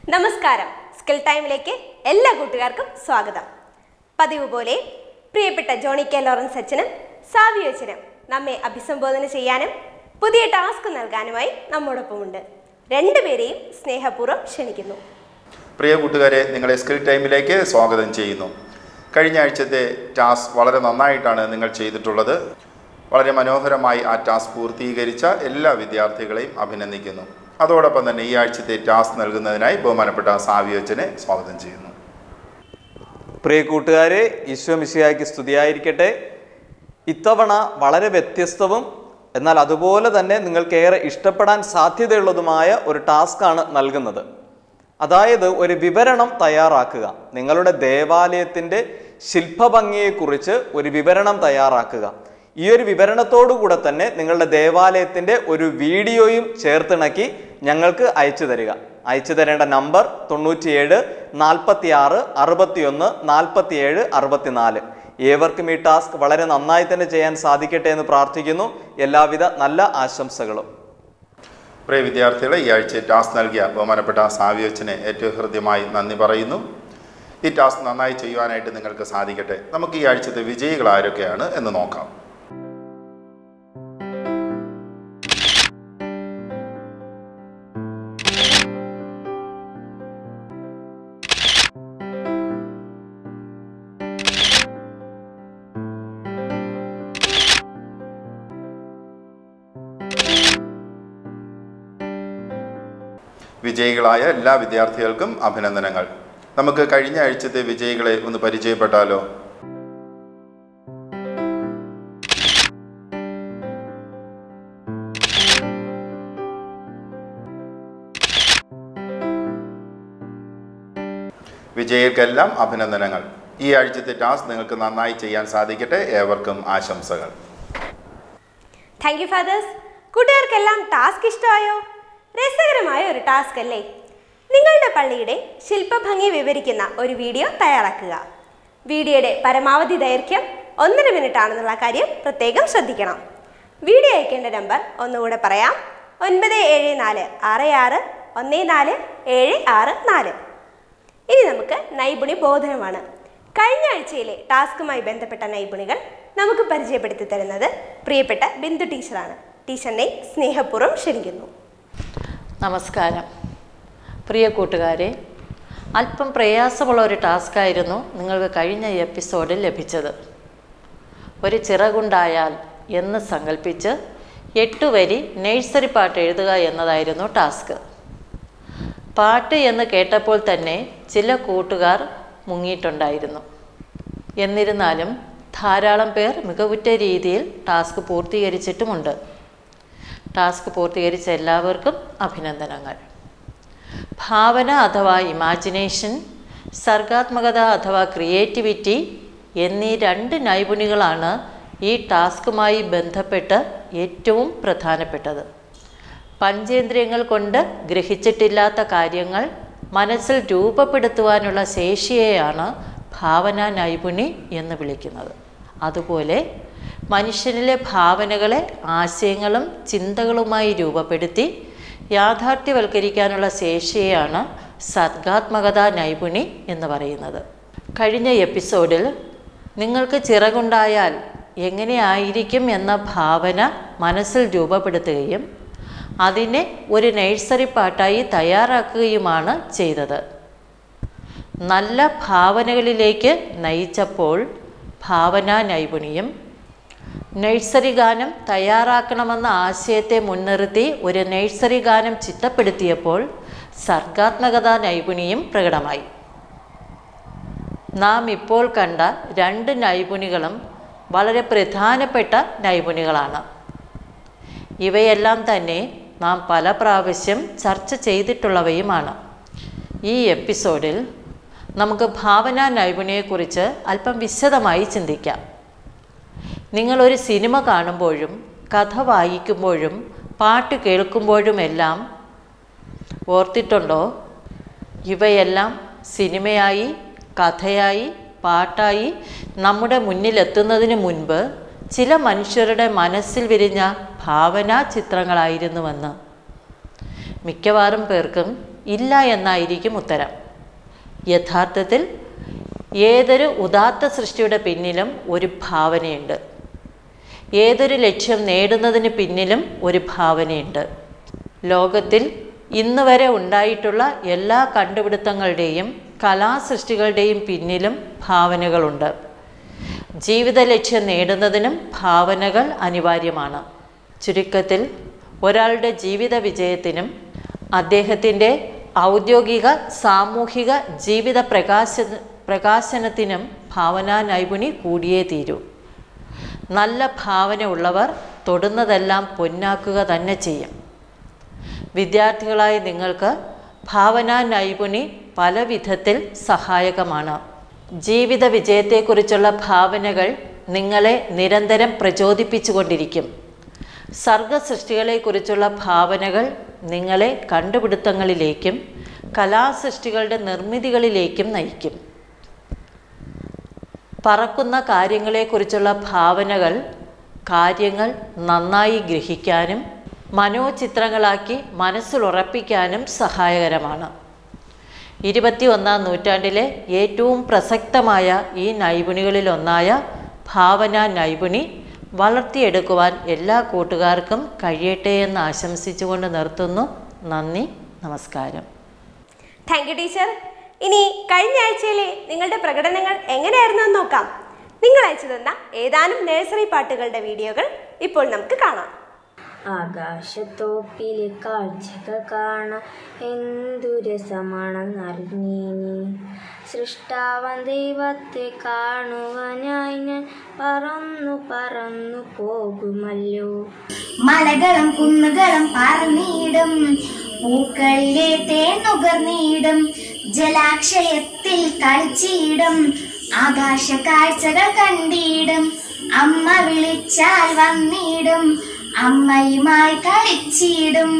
നമസ്കാരം സ്കിൽ ടൈമിലേക്ക് എല്ലാ കൂട്ടുകാർക്കും സ്വാഗതം പതിവ് പോലെ പ്രിയപ്പെട്ട ജോണി കെ ലോറൻസ് അച്ഛനും സാവി അച്ഛനും നമ്മെ അഭിസംബോധന ചെയ്യാനും പുതിയ ടാസ്ക് നൽകാനുമായി നമ്മോടൊപ്പമുണ്ട് രണ്ടുപേരെയും സ്നേഹപൂർവ്വം ക്ഷണിക്കുന്നു പ്രിയ കൂട്ടുകാരെ നിങ്ങളെ സ്കിൽ ടൈമിലേക്ക് സ്വാഗതം ചെയ്യുന്നു കഴിഞ്ഞ ആഴ്ചത്തെ ടാസ്ക് വളരെ നന്നായിട്ടാണ് നിങ്ങൾ ചെയ്തിട്ടുള്ളത് വളരെ മനോഹരമായി ആ ടാസ്ക് പൂർത്തീകരിച്ച എല്ലാ വിദ്യാർത്ഥികളെയും അഭിനന്ദിക്കുന്നു അതോടൊപ്പം തന്നെ ഈ ആഴ്ചത്തെ ടാസ്ക് നൽകുന്നതിനായി ബഹുമാനപ്പെട്ട സാവിയോച്ചനെ സ്വാഗതം ചെയ്യുന്നു പ്രിയ കൂട്ടുകാരെ ഈശോ മിശിഹായ്ക്ക് സ്തുതിയായിരിക്കട്ടെ ഇത്തവണ വളരെ വ്യത്യസ്തവും എന്നാൽ അതുപോലെ തന്നെ നിങ്ങൾക്ക് ഏറെ ഇഷ്ടപ്പെടാൻ സാധ്യതയുള്ളതുമായ ഒരു ടാസ്ക്കാണ് നൽകുന്നത് അതായത് ഒരു വിവരണം തയ്യാറാക്കുക നിങ്ങളുടെ ദേവാലയത്തിൻ്റെ ശില്പഭംഗിയെക്കുറിച്ച് ഒരു വിവരണം തയ്യാറാക്കുക ഈ ഒരു വിവരണത്തോടു കൂടെ തന്നെ നിങ്ങളുടെ ദേവാലയത്തിൻ്റെ ഒരു വീഡിയോയും ചേർത്തിണക്കി ഞങ്ങൾക്ക് അയച്ചു തരിക അയച്ചു തരേണ്ട നമ്പർ തൊണ്ണൂറ്റിയേഴ് നാൽപ്പത്തി ആറ് അറുപത്തിയൊന്ന് നാൽപ്പത്തിയേഴ് അറുപത്തിനാല് ഏവർക്കും ഈ ടാസ്ക് വളരെ നന്നായി തന്നെ ചെയ്യാൻ സാധിക്കട്ടെ എന്ന് പ്രാർത്ഥിക്കുന്നു എല്ലാവിധ നല്ല ആശംസകളും പ്രിയ വിദ്യാർത്ഥികളെ ഈ ആഴ്ച ടാസ്ക് നൽകിയ ബഹുമാനപ്പെട്ട സാവിയോച്ചനെ ഏറ്റവും ഹൃദ്യമായി നന്ദി പറയുന്നു ഈ ടാസ്ക് നന്നായി ചെയ്യുവാനായിട്ട് നിങ്ങൾക്ക് സാധിക്കട്ടെ നമുക്ക് ഈ ആഴ്ചത്തെ വിജയികൾ ആരൊക്കെയാണ് എന്ന് നോക്കാം വിജയികളായ എല്ലാ വിദ്യാർത്ഥികൾക്കും അഭിനന്ദനങ്ങൾ നമുക്ക് കഴിഞ്ഞ ആഴ്ചത്തെ വിജയികളെ ഒന്ന് പരിചയപ്പെട്ടാലോ വിജയികൾക്കെല്ലാം അഭിനന്ദനങ്ങൾ ഈ ആഴ്ചത്തെ ടാസ്ക് നിങ്ങൾക്ക് നന്നായി ചെയ്യാൻ സാധിക്കട്ടെ ഏവർക്കും ആശംസകൾ താങ്ക് യു ഫാദേഴ്സ് കൂട്ടുകാർക്കെല്ലാം ടാസ്ക് ഇഷ്ടമായോ രസകരമായ ഒരു ടാസ്ക് അല്ലേ നിങ്ങളുടെ പള്ളിയുടെ ശില്പഭംഗി വിവരിക്കുന്ന ഒരു വീഡിയോ തയ്യാറാക്കുക വീഡിയോയുടെ പരമാവധി ദൈർഘ്യം ഒന്നര മിനിറ്റ് ആണെന്നുള്ള കാര്യം പ്രത്യേകം ശ്രദ്ധിക്കണം വീഡിയോ അയക്കേണ്ട നമ്പർ ഒന്നുകൂടെ പറയാം ഒൻപത് ഏഴ് നാല് ആറ് ആറ് ഒന്ന് നാല് ഏഴ് ആറ് നാല് ഇനി നമുക്ക് നൈപുണി ബോധനമാണ് കഴിഞ്ഞ ആഴ്ചയിലെ ടാസ്കുമായി ബന്ധപ്പെട്ട നൈപുണികൾ നമുക്ക് പരിചയപ്പെടുത്തി തരുന്നത് പ്രിയപ്പെട്ട ബിന്ദു ടീച്ചറാണ് ടീച്ചറിനെ സ്നേഹപൂർവ്വം ക്ഷണിക്കുന്നു നമസ്കാരം പ്രിയ കൂട്ടുകാരെ അല്പം പ്രയാസമുള്ള ഒരു ടാസ്ക്കായിരുന്നു നിങ്ങൾക്ക് കഴിഞ്ഞ എപ്പിസോഡിൽ ലഭിച്ചത് ഒരു ചിറകുണ്ടായാൽ എന്ന് സങ്കല്പിച്ച് എട്ട് വരി നഴ്സറി പാട്ട് എഴുതുക എന്നതായിരുന്നു ടാസ്ക് പാട്ട് എന്ന് കേട്ടപ്പോൾ തന്നെ ചില കൂട്ടുകാർ മുങ്ങിയിട്ടുണ്ടായിരുന്നു എന്നിരുന്നാലും ധാരാളം പേർ മികവുറ്റ രീതിയിൽ ടാസ്ക് പൂർത്തീകരിച്ചിട്ടുമുണ്ട് ടാസ്ക് പൂർത്തീകരിച്ച എല്ലാവർക്കും അഭിനന്ദനങ്ങൾ ഭാവന അഥവാ ഇമാജിനേഷൻ സർഗാത്മകത അഥവാ ക്രിയേറ്റിവിറ്റി എന്നീ രണ്ട് നൈപുണികളാണ് ഈ ടാസ്കുമായി ബന്ധപ്പെട്ട് ഏറ്റവും പ്രധാനപ്പെട്ടത് പഞ്ചേന്ദ്രിയങ്ങൾ കൊണ്ട് ഗ്രഹിച്ചിട്ടില്ലാത്ത കാര്യങ്ങൾ മനസ്സിൽ രൂപപ്പെടുത്തുവാനുള്ള ശേഷിയെയാണ് ഭാവന നൈപുണി എന്ന് വിളിക്കുന്നത് അതുപോലെ മനുഷ്യനിലെ ഭാവനകളെ ആശയങ്ങളും ചിന്തകളുമായി രൂപപ്പെടുത്തി യാഥാർത്ഥ്യവൽക്കരിക്കാനുള്ള ശേഷിയെയാണ് സർഗാത്മകത നൈപുണി എന്ന് പറയുന്നത് കഴിഞ്ഞ എപ്പിസോഡിൽ നിങ്ങൾക്ക് ചിറകുണ്ടായാൽ എങ്ങനെയായിരിക്കും എന്ന ഭാവന മനസ്സിൽ രൂപപ്പെടുത്തുകയും അതിനെ ഒരു നഴ്സറി പാട്ടായി തയ്യാറാക്കുകയുമാണ് ചെയ്തത് നല്ല ഭാവനകളിലേക്ക് നയിച്ചപ്പോൾ ഭാവനാ നൈപുണിയും നഴ്സറി ഗാനം തയ്യാറാക്കണമെന്ന ആശയത്തെ മുൻനിർത്തി ഒരു നഴ്സറി ഗാനം ചിട്ടപ്പെടുത്തിയപ്പോൾ സർഗാത്മകതാ നൈപുണിയും പ്രകടമായി നാം ഇപ്പോൾ കണ്ട രണ്ട് നൈപുണികളും വളരെ പ്രധാനപ്പെട്ട നൈപുണികളാണ് ഇവയെല്ലാം തന്നെ നാം പല പ്രാവശ്യം ചർച്ച ചെയ്തിട്ടുള്ളവയുമാണ് ഈ എപ്പിസോഡിൽ നമുക്ക് ഭാവനാ നൈപുണിയെക്കുറിച്ച് അല്പം വിശദമായി ചിന്തിക്കാം നിങ്ങളൊരു സിനിമ കാണുമ്പോഴും കഥ വായിക്കുമ്പോഴും പാട്ട് കേൾക്കുമ്പോഴുമെല്ലാം ഓർത്തിട്ടുണ്ടോ ഇവയെല്ലാം സിനിമയായി കഥയായി പാട്ടായി നമ്മുടെ മുന്നിലെത്തുന്നതിന് മുൻപ് ചില മനുഷ്യരുടെ മനസ്സിൽ വിരിഞ്ഞ ഭാവനാ ചിത്രങ്ങളായിരുന്നുവെന്ന് മിക്കവാറും പേർക്കും ഇല്ല എന്നായിരിക്കും ഉത്തരം യഥാർത്ഥത്തിൽ ഏതൊരു ഉദാത്ത സൃഷ്ടിയുടെ പിന്നിലും ഒരു ഭാവനയുണ്ട് ഏതൊരു ലക്ഷ്യം നേടുന്നതിന് പിന്നിലും ഒരു ഭാവനയുണ്ട് ലോകത്തിൽ ഇന്ന് വരെ ഉണ്ടായിട്ടുള്ള എല്ലാ കണ്ടുപിടുത്തങ്ങളുടെയും കലാസൃഷ്ടികളുടെയും പിന്നിലും ഭാവനകളുണ്ട് ജീവിത ലക്ഷ്യം നേടുന്നതിനും ഭാവനകൾ അനിവാര്യമാണ് ചുരുക്കത്തിൽ ഒരാളുടെ ജീവിത വിജയത്തിനും അദ്ദേഹത്തിൻ്റെ ഔദ്യോഗിക സാമൂഹിക ജീവിത പ്രകാശ പ്രകാശനത്തിനും ഭാവനാ നൈപുണി കൂടിയേ തീരൂ നല്ല ഭാവന ഉള്ളവർ തൊടുന്നതെല്ലാം പൊന്നാക്കുക തന്നെ ചെയ്യും വിദ്യാർത്ഥികളായ നിങ്ങൾക്ക് ഭാവനാ നൈപുണി പല വിധത്തിൽ സഹായകമാണ് ജീവിത വിജയത്തെക്കുറിച്ചുള്ള ഭാവനകൾ നിങ്ങളെ നിരന്തരം പ്രചോദിപ്പിച്ചുകൊണ്ടിരിക്കും സർഗസൃഷ്ടികളെക്കുറിച്ചുള്ള ഭാവനകൾ നിങ്ങളെ കണ്ടുപിടുത്തങ്ങളിലേക്കും കലാസൃഷ്ടികളുടെ നിർമ്മിതികളിലേക്കും നയിക്കും പറക്കുന്ന കാര്യങ്ങളെക്കുറിച്ചുള്ള ഭാവനകൾ കാര്യങ്ങൾ നന്നായി ഗ്രഹിക്കാനും മനോചിത്രങ്ങളാക്കി മനസ്സിലുറപ്പിക്കാനും സഹായകരമാണ് ഇരുപത്തി ഒന്നാം നൂറ്റാണ്ടിലെ ഏറ്റവും പ്രസക്തമായ ഈ നൈപുണികളിലൊന്നായ ഭാവന നൈപുണി വളർത്തിയെടുക്കുവാൻ എല്ലാ കൂട്ടുകാർക്കും കഴിയട്ടെ എന്ന് ആശംസിച്ചുകൊണ്ട് നിർത്തുന്നു നന്ദി നമസ്കാരം താങ്ക് യു ടീച്ചർ ഇനി കഴിഞ്ഞ ആഴ്ചയിലെ നിങ്ങളുടെ പ്രകടനങ്ങൾ എങ്ങനെയായിരുന്നു എന്ന് നോക്കാം നിങ്ങൾ അയച്ചു തന്ന ഏതാനും നഴ്സറി പാട്ടുകളുടെ വീഡിയോകൾ ഇപ്പോൾ നമുക്ക് കാണാം ആകാശത്തോപ്പിലെ കാഴ്ചകൾ കാണാൻ എന്തു രസമാണെന്നറിഞ്ഞീനി സൃഷ്ടാവൻ ദൈവത്തെ കാണുവാനായി ഞാൻ പറന്നു പറന്നു പോകുമല്ലോ മലകളും കുന്നുകളും പറന്നിടും പൂക്കളിലെ തേനുകർന്നിടും ജലാക്ഷയത്തിൽ കളിച്ചിടും ആകാശ കാഴ്ചകൾ കണ്ടിടും അമ്മ വിളിച്ചാൽ വന്നിടും അമ്മയുമായി കളിച്ചിടും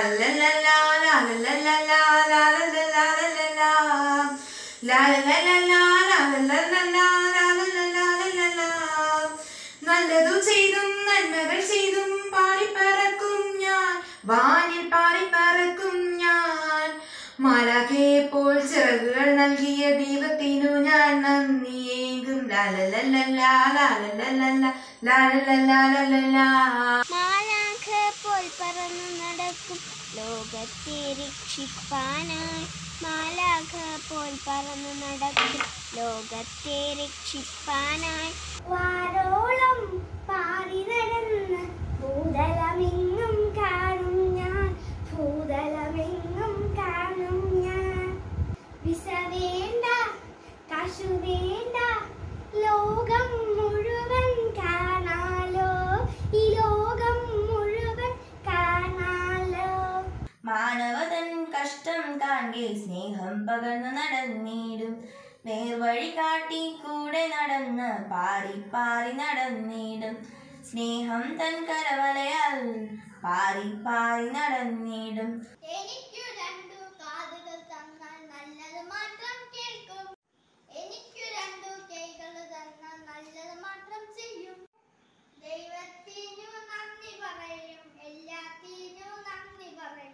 നല്ലതു ചെയ്തും നന്മകൾ ചെയ്തും പാറിപ്പറക്കും ഞാൻ വാനിൽ പാറിപ്പറക്കും ഞാൻ മാലാഖയെപ്പോൾ ചിറകുകൾ നൽകിയ ദൈവത്തിനു ഞാൻ നന്ദിയേകും ലാലലല്ലല്ലാ ലാലലല്ലല്ലാ ലാലലല്ലാലല്ലാ മാലാഖ പോൽ പറന്നു നടക്കും ലോകത്തെ രക്ഷിപ്പാനായി മാലാഖ പോൽ പറന്നു നടക്കും ലോകത്തെ രക്ഷിപ്പാനായി വാരോളം പാറി നടന്ന് ഭൂതലമെങ്ങും കാണും ഞാൻ ഭൂതലമെങ്ങും കാണും ഞാൻ വിസ വേണ്ട കാശു വേണ്ട ലോകം മുഴുവൻ കാണാലോ ഈ ലോകം മുഴുവൻ കാണാലോ മാനവതൻ കഷ്ടം കാണ്ടി സ്നേഹം പകർന്നു നടന്നിടും നേർവഴി കാട്ടി കൂടെ നടന്ന് പാറി പാറി നടന്നിടും സ്നേഹം തൻ കരവലയാൽ പാറി പാറി നടന്നിടും എനിക്കു രണ്ടു കാതുകൾ തന്നാൽ നല്ലത് മാത്രം കേൾക്കും എനിക്കു രണ്ടു കൈകൾ തന്നാൽ നല്ലത് മാത്രം ചെയ്യും ദൈവത്തിനു നന്ദി പറയും എല്ലാത്തിനും നന്ദി പറയും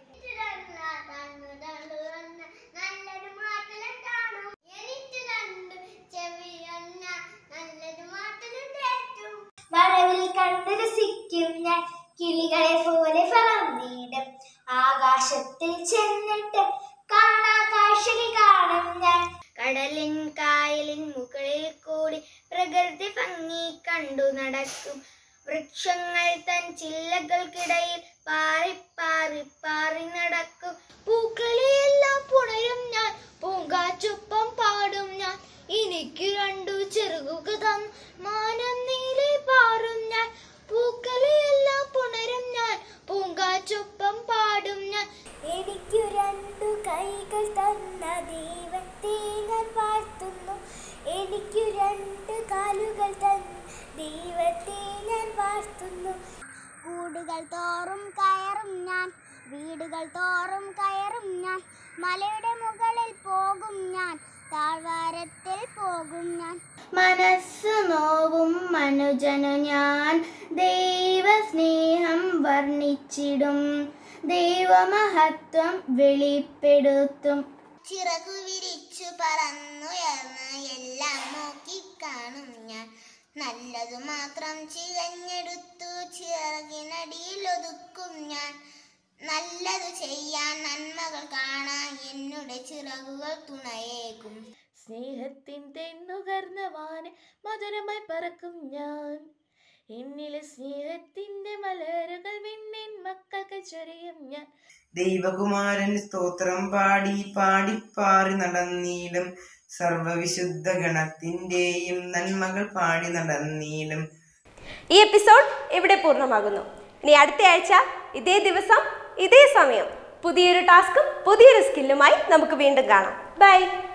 നല്ലൊരു മാറ്റലും കാണും എനിക്ക് രണ്ട് ചെവി നല്ലൊരു മാറ്റലും കേൾക്കും വരവിൽ കണ്ടു രസിക്കും ഞാൻ കിളികളെ പോലെ പറന്നിടും ആകാശത്തിൽ ചെന്നിട്ട് കാണാ കാഴ്ചകൾ കാണും ഞാൻ കടലിൻ കായലിൻ മുകളിൽ കൂടി പ്രകൃതി ഭംഗി കണ്ടു നടക്കും വൃക്ഷങ്ങൾ തൻ ചില്ലകൾക്കിടയിൽ പാറി പാറി പാറി നടക്കും പൂക്കളെയെല്ലാം പുണരും ഞാൻ പൂങ്കാച്ചൊപ്പം പാടും ഞാൻ എനിക്ക് രണ്ടു ചെറുകുക തന്നു മാനം നീലെ പാറും ഞാൻ പൂക്കളെയെല്ലാം പുണരും ഞാൻ പൂങ്കാച്ചൊപ്പം പാടും ഞാൻ എനിക്കു രണ്ടു കൈകൾ തന്ന ദൈവത്തെ ഞാൻ വാഴ്ത്തുന്നു എനിക്കു രണ്ട് കാലുകൾ തന്ന ദൈവത്തെ ഞാൻ വാഴ്ത്തുന്നു കൂടുകൾ തോറും കയറും ഞാൻ വീടുകൾ തോറും കയറും ഞാൻ മലയുടെ മുകളിൽ പോകും ഞാൻ താഴ്വാരത്തിൽ പോകും ഞാൻ മനസ്സു നോവും മനുജനു ഞാൻ ദൈവസ്നേഹം വർണ്ണിച്ചിടും ദൈവമഹത്വം വെളിപ്പെടുത്തും ചിറകു വിരിച്ചു പറന്നുയർന്ന് എല്ലാം നോക്കിക്കാണും ഞാൻ നല്ലതു മാത്രം ചികഞ്ഞെടുത്തു ചിറകിനടിയിൽ ഒതുക്കും ഞാൻ നല്ലതു ചെയ്യാൻ നന്മകൾ കാണാൻ എന്നുടെ ചിറകുകൾ തുണയേകും സ്നേഹത്തിൻ തെന്നുകർന്ന വാന് മധുരമായി പറക്കും ഞാൻ എന്നിലെ സ്നേഹത്തിന്റെ മലരുകൾ വിണ്ണിൻ മക്കൾക്ക് ചൊരിയും ഞാൻ ദൈവകുമാരൻ സ്തോത്രം പാടി പാടിപ്പാറി നടന്നീലും സർവവിശുദ്ധ ഗണത്തിന്റെയും നന്മകൾ പാടി നടന്നീലും ഈ എപ്പിസോഡ് ഇവിടെ പൂർണ്ണമാകുന്നു ഇനി അടുത്ത ആഴ്ച ഇതേ ദിവസം ഇതേ സമയം പുതിയൊരു ടാസ്കും പുതിയൊരു സ്കില്ലുമായി നമുക്ക് വീണ്ടും കാണാം ബൈ